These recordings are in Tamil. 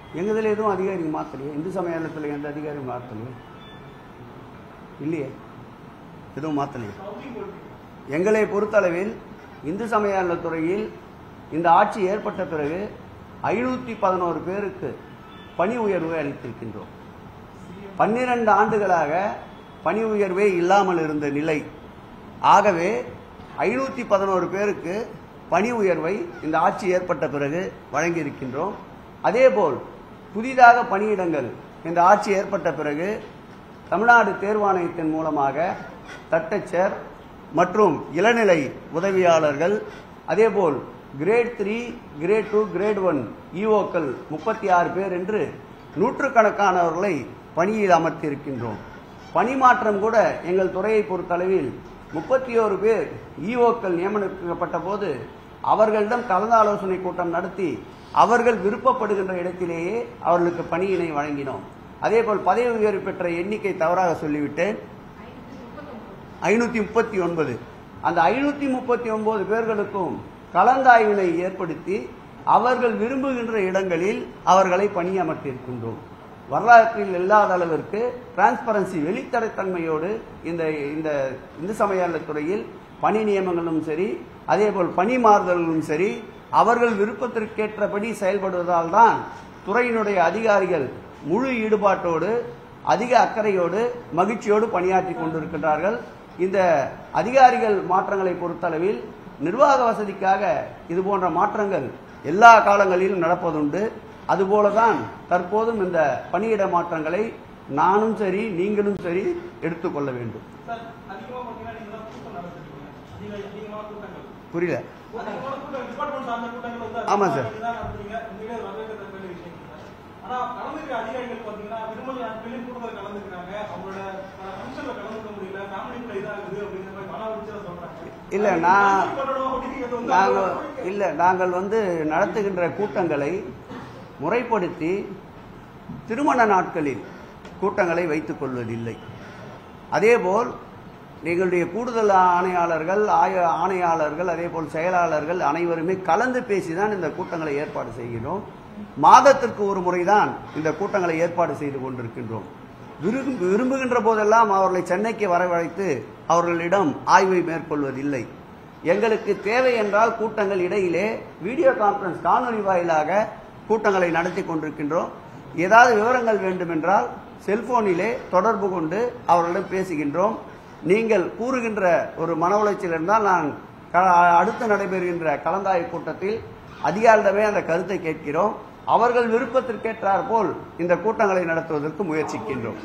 எங்க இதில் எதுவும் அதிகாரி மாற்றலையே இந்து சமயத்தில் எந்த அதிகாரியும் மாற்றலையே இல்லையே எதுவும் மாற்றலையே எங்களை பொறுத்தளவில் இந்து சமய துறையில் இந்த ஆட்சி ஏற்பட்ட பிறகு ஐநூற்றி பதினோரு பேருக்கு பணி உயர்வு அளித்திருக்கின்றோம் பன்னிரண்டு ஆண்டுகளாக பணி உயர்வே இல்லாமல் இருந்த நிலை ஆகவே ஐநூற்றி பதினோரு பேருக்கு பணி உயர்வை இந்த ஆட்சி ஏற்பட்ட பிறகு வழங்கியிருக்கின்றோம் அதேபோல் புதிதாக பணியிடங்கள் இந்த ஆட்சி ஏற்பட்ட பிறகு தமிழ்நாடு தேர்வாணையத்தின் மூலமாக தட்டச்சர் மற்றும் இளநிலை உதவியாளர்கள் அதேபோல் grade three grade two grade one இஓக்கள் முப்பத்தி ஆறு பேர் என்று நூற்றுக்கணக்கானவர்களை பணியில் அமர்த்தியிருக்கின்றோம் பணி மாற்றம் கூட எங்கள் துறையை பொறுத்தளவில் முப்பத்தி ஓரு பேர் இஓக்கள் நியமனிக்கப்பட்ட போது அவர்களிடம் கலந்தாலோசனை கூட்டம் நடத்தி அவர்கள் விருப்பப்படுகின்ற இடத்திலேயே அவர்களுக்கு பணியினை வழங்கினோம் அதேபோல் பதவி உயர்வு பெற்ற எண்ணிக்கை தவறாக சொல்லிவிட்டேன் ஐநூத்தி முப்பத்தி ஒன்பது அந்த ஐநூத்தி முப்பத்தி ஒன்பது பேர்களுக்கும் கலந்தாய்வினை ஏற்படுத்தி அவர்கள் விரும்புகின்ற இடங்களில் அவர்களை பணியமர்த்தியிருக்கின்றோம் வரலாற்றில் இல்லாத அளவிற்கு டிரான்ஸ்பரன்சி வெளித்தடைத்தன்மையோடு இந்த இந்த இந்து சமய துறையில் பணி நியமங்களும் சரி அதேபோல் பணி மாறுதல்களும் சரி அவர்கள் விருப்பத்திற்கேற்றபடி செயல்படுவதால் தான் துறையினுடைய அதிகாரிகள் முழு ஈடுபாட்டோடு அதிக அக்கறையோடு மகிழ்ச்சியோடு பணியாற்றி கொண்டிருக்கின்றார்கள் இந்த அதிகாரிகள் மாற்றங்களை பொறுத்தளவில் நிர்வாக வசதிக்காக இது போன்ற மாற்றங்கள் எல்லா காலங்களிலும் நடப்பதுண்டு அதுபோலதான் தற்போதும் இந்த பணியிட மாற்றங்களை நானும் சரி நீங்களும் சரி எடுத்துக்கொள்ள வேண்டும் சார் அதிகமா பாத்தீங்கன்னா நீங்க தான் கூட்டம் நடத்திருக்கீங்க அதிக அதிகமான கூட்டங்கள் புரியல அதிகமான கூட்டம் டிபார்ட்மெண்ட் சார்ந்த கூட்டங்கள் வந்து ஆமா அதிகமா சார். நீங்க தான் நடத்துறீங்க உண்மையிலே வரவேற்கத்தக்க வேண்டிய விஷயம் சார் ஆனா கலந்துக்கிற அதிகாரிகள் பாத்தீங்கன்னா விடுமுறை நாட்களிலும் கூட்டத்தில் கலந்துக்கிறாங்க அவங்களோட ஃபங்க்ஷன்ல கலந்துக்க முடியல ஃபேமிலிக்குள்ள இதா இருக்குது அப்படிங்கிற மாதிரி மன உறுதியில சொல்றாங்க இல்ல, அது நான் எப்படி பண்ணணும் அப்படிங்கிறது வந்து நாங்கள் அவங்களோட இல்ல நாங்கள் வந்து நடத்துகின்ற கூட்டங்களை முறைப்படுத்தி திருமண நாட்களில் கூட்டங்களை வைத்துக் கொள்வதில்லை அதேபோல் எங்களுடைய கூடுதல் ஆணையாளர்கள் ஆய ஆணையாளர்கள் அதேபோல் செயலாளர்கள் அனைவருமே கலந்து பேசிதான் இந்த கூட்டங்களை ஏற்பாடு செய்கிறோம் மாதத்திற்கு ஒரு முறைதான் இந்த கூட்டங்களை ஏற்பாடு செய்து கொண்டிருக்கின்றோம் விரும்பு விரும்புகின்ற போதெல்லாம் அவர்களை சென்னைக்கு வரவழைத்து அவர்களிடம் ஆய்வை மேற்கொள்வதில்லை எங்களுக்கு தேவை என்றால் கூட்டங்கள் இடையிலே வீடியோ கான்பரன்ஸ் காணொலி வாயிலாக கூட்டங்களை நடத்தி கொண்டிருக்கின்றோம் ஏதாவது விவரங்கள் வேண்டுமென்றால் செல்போனிலே தொடர்பு கொண்டு அவர்களிடம் பேசுகின்றோம் நீங்கள் கூறுகின்ற ஒரு மன உளைச்சல் இருந்தால் நான் க- அடுத்து நடைபெறுகின்ற கலந்தாய்வு கூட்டத்தில் அதிகாரிடமே அந்த கருத்தை கேட்கிறோம் அவர்கள் விருப்பத்திற்கேற்றார் போல் இந்த கூட்டங்களை நடத்துவதற்கு முயற்சிக்கின்றோம்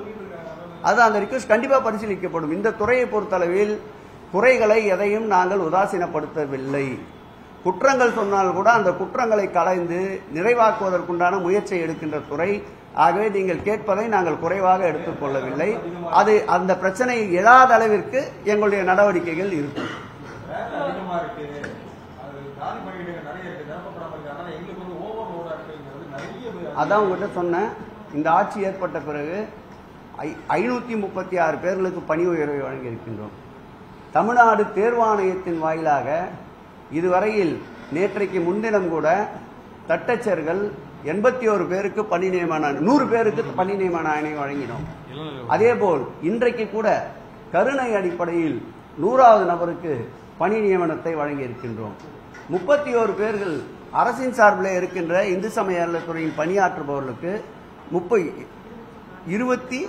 அது அந்த ரிக்வஸ்ட் கண்டிப்பா பரிசீலிக்கப்படும் இந்த துறையை பொறுத்தளவில் குறைகளை எதையும் நாங்கள் உதாசீனப்படுத்தவில்லை குற்றங்கள் சொன்னால் கூட அந்த குற்றங்களை களைந்து நிறைவாக்குவதற்குண்டான முயற்சியை எடுக்கின்ற துறை ஆகவே நீங்கள் கேட்பதை நாங்கள் குறைவாக எடுத்துக்கொள்ளவில்லை அது அந்த பிரச்சனை எழாத அளவிற்கு எங்களுடைய நடவடிக்கைகள் இருக்கும் வேலை அதிகமா இருக்கு அது காலி பணியிடங்கள் நிறைய இருக்கு நிரப்பப்படாம இருக்கு அதனால எங்களுக்கு வந்து ஓவர் லோடா இருக்குங்கிறது நிறைய பேர் அதான் உங்ககிட்ட சொன்னேன் இந்த ஆட்சி ஏற்பட்ட பிறகு ஐ- ஐநூத்தி முப்பத்தி ஆறு பேர்களுக்கு பணி உயர்வை வழங்கியிருக்கின்றோம் தமிழ்நாடு தேர்வாணையத்தின் வாயிலாக இதுவரையில் நேற்றைக்கு முன்தினம் கூட தட்டச்சர்கள் எண்பத்தி ஒரு பேருக்கு பணி நியமன நூறு பேருக்கு பணி நியமன ஆணை வழங்கினோம் அதேபோல் இன்றைக்கு கூட கருணை அடிப்படையில் நூறாவது நபருக்கு பணி நியமனத்தை வழங்கியிருக்கின்றோம் முப்பத்தி ஓரு பேர்கள் அரசின் சார்பில் இருக்கின்ற இந்து சமய அறநிலையத்துறையில் பணியாற்றுபவர்களுக்கு முப்பை இருபத்தி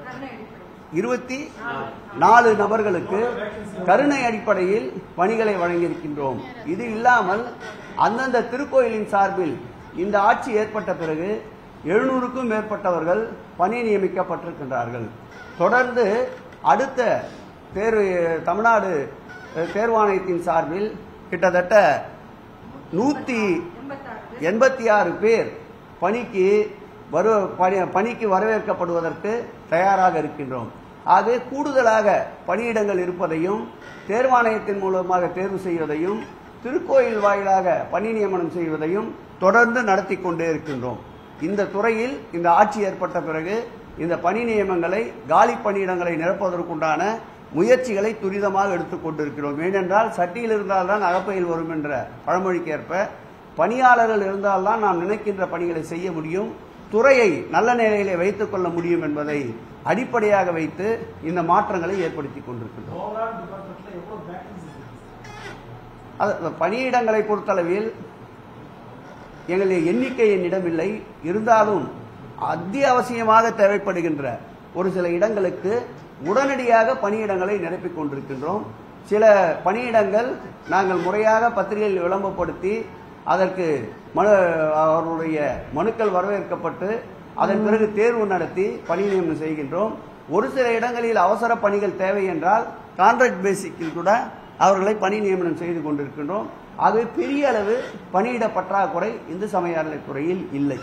இருபத்தி நாலு நபர்களுக்கு கருணை அடிப்படையில் பணிகளை வழங்கியிருக்கின்றோம் இது இல்லாமல் அந்தந்த திருக்கோயிலின் சார்பில் இந்த ஆட்சி ஏற்பட்ட பிறகு எழுநூறுக்கும் மேற்பட்டவர்கள் பணி நியமிக்கப்பட்டிருக்கின்றார்கள் தொடர்ந்து அடுத்த தேர்வு தமிழ்நாடு அஹ், தேர்வாணையத்தின் சார்பில் கிட்டத்தட்ட நூத்தி எண்பத்தி ஆறு பேர் பணிக்கு வரு பணி- பணிக்கு வரவேற்கப்படுவதற்கு தயாராக இருக்கின்றோம் ஆகவே கூடுதலாக பணியிடங்கள் இருப்பதையும் தேர்வாணையத்தின் மூலமாக தேர்வு செய்வதையும் திருக்கோயில் வாயிலாக பணி நியமனம் செய்வதையும் தொடர்ந்து நடத்தி கொண்டே இருக்கின்றோம் இந்த துறையில் இந்த ஆட்சி ஏற்பட்ட பிறகு இந்த பணி நியமங்களை காலி பணியிடங்களை நிரப்புவதற்குண்டான முயற்சிகளை துரிதமாக எடுத்துக் கொண்டிருக்கிறோம் ஏனென்றால் சட்டியில் இருந்தால்தான் அகப்பையில் வரும் என்ற பழமொழிக்கேற்ப பணியாளர்கள் இருந்தால்தான் நாம் நினைக்கின்ற பணிகளை செய்ய முடியும் துறையை நல்ல நிலையிலே வைத்துக் கொள்ள முடியும் என்பதை அடிப்படையாக வைத்து இந்த மாற்றங்களை ஏற்படுத்தி கொண்டிருக்கின்றோம் ஓவரால் டிபார்ட்மெண்ட்ல எவ்வளவு வேகன்சி இருக்கு அது பணியிடங்களை பொறுத்தளவில் எங்களுடைய எண்ணிக்கை என்னிடம் இல்லை இருந்தாலும் அத்தியாவசியமாக தேவைப்படுகின்ற ஒரு சில இடங்களுக்கு உடனடியாக பணியிடங்களை நிரப்பிக் கொண்டிருக்கின்றோம் சில பணியிடங்கள் நாங்கள் முறையாக பத்திரிகையில் விளம்பரப்படுத்தி அதற்கு மனு அவர்களுடைய மனுக்கள் வரவேற்கப்பட்டு அதன் பிறகு தேர்வு நடத்தி பணி நியமனம் செய்கின்றோம் ஒரு சில இடங்களில் அவசர பணிகள் தேவை என்றால் கான்ட்ராக்ட் பேசிக்கில் கூட அவர்களை பணி நியமனம் செய்து கொண்டிருக்கின்றோம் ஆகவே பெரிய அளவு பணியிட பற்றாக்குறை இந்து சமய அறநிலைத்துறையில் இல்லை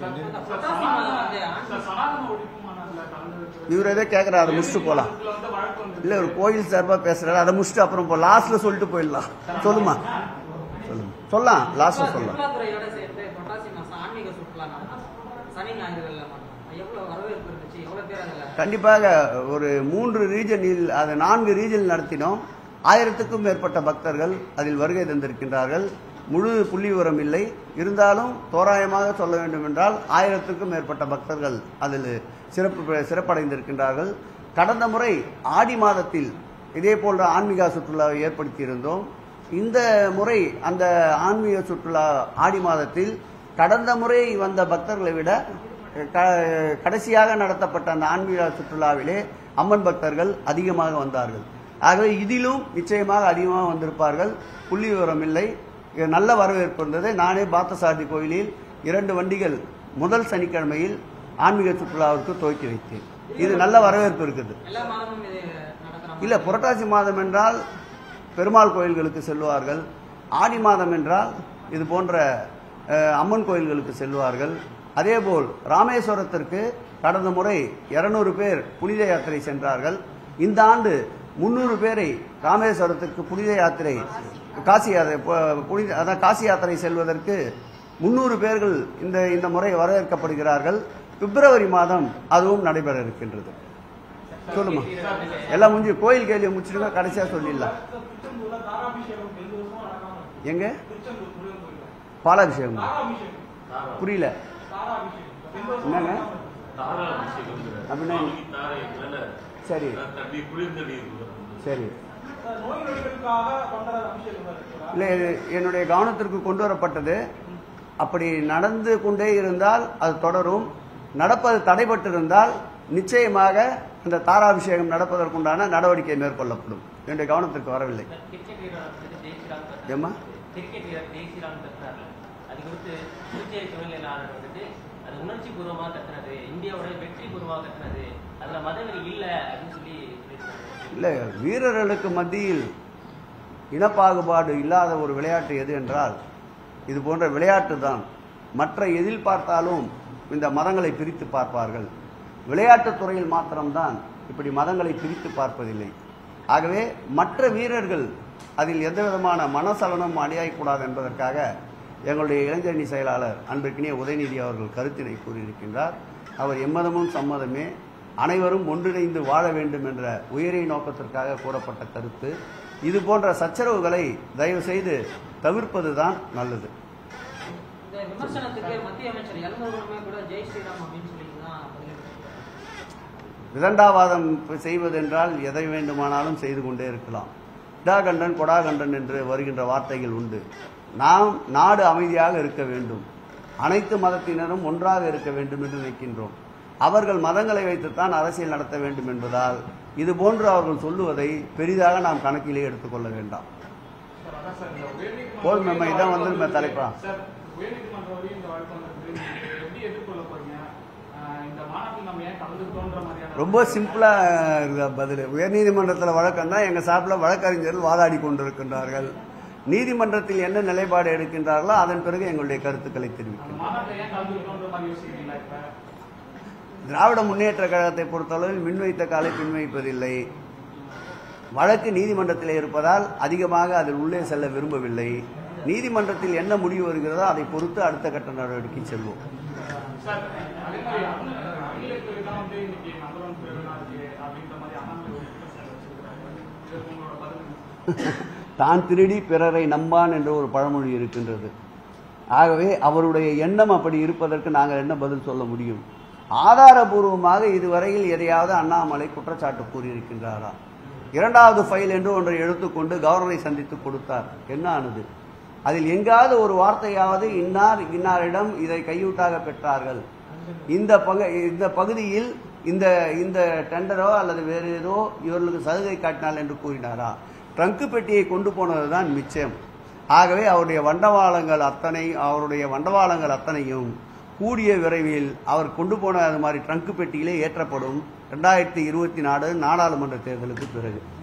சனாதன ஒழிப்பு மாநாட்டில் கலந்து இவர் எதோ கேட்குறாரு அதை முடிச்சுட்டு போகலாம் இதுல வந்து வழக்கு வந்து இல்லை ஒரு கோயில் சார்பாக பேசுறாரு அதை முடிச்சுட்டு அப்புறம் இப்போ லாஸ்ட்ல சொல்லிட்டு போயிடலாம் சொல்லுமா சொல்லுங்க சொல்லலாம் லாஸ்ட்ல சொல்லலாம் சுற்றுலாத்துறையோட சேர்த்து புரட்டாசி மாசம் ஆன்மீக சுற்றுலா நடக்கும். சனி ஞாயிறுகள்ல மட்டும் எவ்வளவு வரவேற்பு இருந்துச்சு எவ்வளவு பேர் அதுல கண்டிப்பாக ஒரு மூன்று ரீஜனில் அது நான்கு ரீஜனில் நடத்தினோம் ஆயிரத்துக்கும் மேற்பட்ட பக்தர்கள் அதில் வருகை தந்திருக்கின்றார்கள் முழு புள்ளி விவரம் இல்லை இருந்தாலும் தோராயமாக சொல்ல வேண்டும் என்றால் ஆயிரத்துக்கும் மேற்பட்ட பக்தர்கள் அதில் சிறப்பு சிறப்படைந்திருக்கின்றார்கள் கடந்த முறை ஆடி மாதத்தில் இதே போன்ற ஆன்மீக சுற்றுலாவை ஏற்படுத்தியிருந்தோம் இந்த முறை அந்த ஆன்மீக சுற்றுலா ஆடி மாதத்தில் கடந்த முறை வந்த பக்தர்களை விட க- கடைசியாக நடத்தப்பட்ட அந்த ஆன்மீக சுற்றுலாவிலே அம்மன் பக்தர்கள் அதிகமாக வந்தார்கள் ஆகவே இதிலும் நிச்சயமாக அதிகமாக வந்திருப்பார்கள் புள்ளி விவரம் இல்லை இது நல்ல வரவேற்பு இருந்தது நானே பார்த்தசாரதி கோயிலில் இரண்டு வண்டிகள் முதல் சனிக்கிழமையில் ஆன்மீக சுற்றுலாவிற்கு துவக்கி வைத்தேன் இது நல்ல வரவேற்பு இருக்குது எல்லா மாதமும் இது நடக்கிற இல்ல புரட்டாசி மாதம் என்றால் பெருமாள் கோயில்களுக்கு செல்வார்கள் ஆடி மாதம் என்றால் இது போன்ற அஹ், அம்மன் கோயில்களுக்கு செல்வார்கள் அதேபோல் ராமேஸ்வரத்திற்கு கடந்த முறை 200 பேர் புனித யாத்திரை சென்றார்கள் இந்த ஆண்டு முன்னூறு பேரை ராமேஸ்வரத்திற்கு புனித யாத்திரை காசி யாத்திரை பு- புனித அதான் காசி யாத்திரை செல்வதற்கு முன்னூறு பேர்கள் இந்த இந்த முறை வரவேற்கப்படுகிறார்கள் பிப்ரவரி மாதம் அதுவும் நடைபெற இருக்கின்றது சொல்லுமா எல்லாம் முடிஞ்சு கோயில் கேள்வி முடிச்சிருங்க கடைசியா சொல்லிடலாம் திருச்செந்தூர்ல தாராபிஷேகம் எந்த வருஷமும் நடக்காம இருக்கு. எங்க திருச்செந்தூர் முருகன் கோயில்ல பாலாபிஷேகம் தாராபிஷேகம் புரியல தாராபிஷேகம் எந்த வருஷமும் என்னங்க? நடக்காம இருக்கு. அப்படின்னா சரி தண்ணி குளிர்ந்த நீர் சரி சார், நோய் நொடிகளுக்காக பண்ற அபிஷேகம் தான் இருக்குதா? இல்லை இது என்னுடைய கவனத்திற்கு கொண்டு வரப்பட்டது அப்படி நடந்து கொண்டே இருந்தால் அது தொடரும் நடப்பது தடைபட்டிருந்தால் நிச்சயமாக இந்த தாராபிஷேகம் நடப்பதற்குண்டான நடவடிக்கை மேற்கொள்ளப்படும் என்னுடைய கவனத்திற்கு வரவில்லை கிரிக்கெட் வீரர் வந்துட்டு ஜெய்ஸ்ரீராம் கத்துறாரு. ஏம்மா கிரிக்கெட் வீரர் ஜெய்ஸ்ரீராம் கத்துறாரு அது குறித்து புதுச்சேரி துணைநிலை ஆளுநர் வந்துட்டு அது உணர்ச்சி பூர்வமாக கத்துனது இந்தியாவோட வெற்றி பூர்வமாக கத்துனது அதுல மதவெறி இல்ல அப்படின்னு சொல்லி சொல்லியிருக்காரு இல்லை வீரர்களுக்கு மத்தியில் இனப்பாகுபாடு இல்லாத ஒரு விளையாட்டு எது என்றால் இது போன்ற விளையாட்டு தான் மற்ற எதில் பார்த்தாலும் இந்த மதங்களை பிரித்து பார்ப்பார்கள் விளையாட்டுத் துறையில் மாத்திரம்தான் இப்படி மதங்களை பிரித்து பார்ப்பதில்லை ஆகவே மற்ற வீரர்கள் அதில் எந்த விதமான மனசலனம் அடையக்கூடாது என்பதற்காக எங்களுடைய இளைஞரணி செயலாளர் அன்பிற்கினிய உதயநிதி அவர்கள் கருத்தினை கூறியிருக்கின்றார் அவர் எம்மதமும் சம்மதமே அனைவரும் ஒன்றிணைந்து வாழ வேண்டும் என்ற உயரிய நோக்கத்திற்காக கூறப்பட்ட கருத்து இது போன்ற சச்சரவுகளை தயவு செய்து தவிர்ப்பதுதான் நல்லது இந்த விமர்சனத்துக்கு மத்திய அமைச்சர் எல்முருகனுமே கூட ஜெய் ஸ்ரீராம் அப்படின்னு சொல்லி தான் பதிலளிச்சிருக்காரு. விதண்டாவாதம் செய்வதென்றால் எதை வேண்டுமானாலும் செய்து கொண்டே இருக்கலாம் இடாகண்டன் கொடாகண்டன் என்று வருகின்ற வார்த்தைகள் உண்டு நாம் நாடு அமைதியாக இருக்க வேண்டும் அனைத்து மதத்தினரும் ஒன்றாக இருக்க வேண்டும் என்று நினைக்கின்றோம் அவர்கள் மதங்களை வைத்துத்தான் அரசியல் நடத்த வேண்டும் என்பதால் இது போன்று அவர்கள் சொல்லுவதை பெரிதாக நாம் கணக்கிலே எடுத்துக்கொள்ள வேண்டாம் சார், அதான் சார், இந்த உயர்நீதிமன்ற போல் மேம், வரையும் இதான் இந்த வந்து வழக்கு தலைப்பா. சார், உயர்நீதிமன்ற வரையும் இந்த வழக்கு வந்திருக்கு. நீங்க எப்படி எதிர்கொள்ள போறீங்க ஆஹ் இந்த மாநாட்டில் நம்ம ஏன் கலந்துக்கிட்டோன்ற மாதிரியான ரொம்ப சிம்பிளா இருக்குதா பதில் உயர்நீதிமன்றத்தில் வழக்கம் தான் எங்க சார்பில் வழக்கறிஞர்கள் வாதாடி கொண்டிருக்கின்றார்கள் நீதிமன்றத்தில் என்ன நிலைப்பாடு எடுக்கின்றார்களோ அதன் பிறகு எங்களுடைய கருத்துக்களை தெரிவிக்கிறோம் மாநாட்டில் ஏன் கலந்துக்கிட்டோன்ற மாதிரி யோசிக்கிறீங்களா இப்ப திராவிட முன்னேற்ற கழகத்தை பொறுத்தளவில் மின்வைத்த காலை பின்வைப்பதில்லை வழக்கு நீதிமன்றத்தில் இருப்பதால் அதிகமாக அதில் உள்ளே செல்ல விரும்பவில்லை நீதிமன்றத்தில் என்ன முடிவு வருகிறதோ அதை பொறுத்து அடுத்த கட்ட நடவடிக்கை செல்வோம் சார் அதே மாதிரி அகிலத்துறை தான் வந்து இன்னைக்கு நம்பர் ஒன் பேருனா இருக்கு அப்படின்ற மாதிரி அண்ணாமலை ஒரு குற்றச்சாட்டு வச்சிருக்காரு இதுக்கு உங்களோட பதில் என்ன? தான் திருடி பிறரை நம்பான் என்ற ஒரு பழமொழி இருக்கின்றது ஆகவே அவருடைய எண்ணம் அப்படி இருப்பதற்கு நாங்கள் என்ன பதில் சொல்ல முடியும் ஆதாரபூர்வமாக இதுவரையில் எதையாவது அண்ணாமலை குற்றச்சாட்டு கூறியிருக்கின்றாரா இரண்டாவது ஃபைல் என்று ஒன்றை எடுத்துக்கொண்டு கவர்னரை சந்தித்து கொடுத்தார் என்ன ஆனது அதில் எங்காவது ஒரு வார்த்தையாவது இன்னார் இன்னாரிடம் இதை கையூட்டாக பெற்றார்கள் இந்த பக இந்த பகுதியில் இந்த இந்த டெண்டரோ அல்லது வேறு ஏதோ இவர்களுக்கு சலுகை காட்டினால் என்று கூறினாரா ட்ரங்கு பெட்டியை கொண்டு போனது தான் மிச்சம் ஆகவே அவருடைய வண்டவாளங்கள் அத்தனை அவருடைய வண்டவாளங்கள் அத்தனையும் கூடிய விரைவில் அவர் கொண்டு போன அது மாதிரி ட்ரங்கு பெட்டியிலே ஏற்றப்படும் ரெண்டாயிரத்தி இருபத்தி நாலு நாடாளுமன்ற தேர்தலுக்கு பிறகு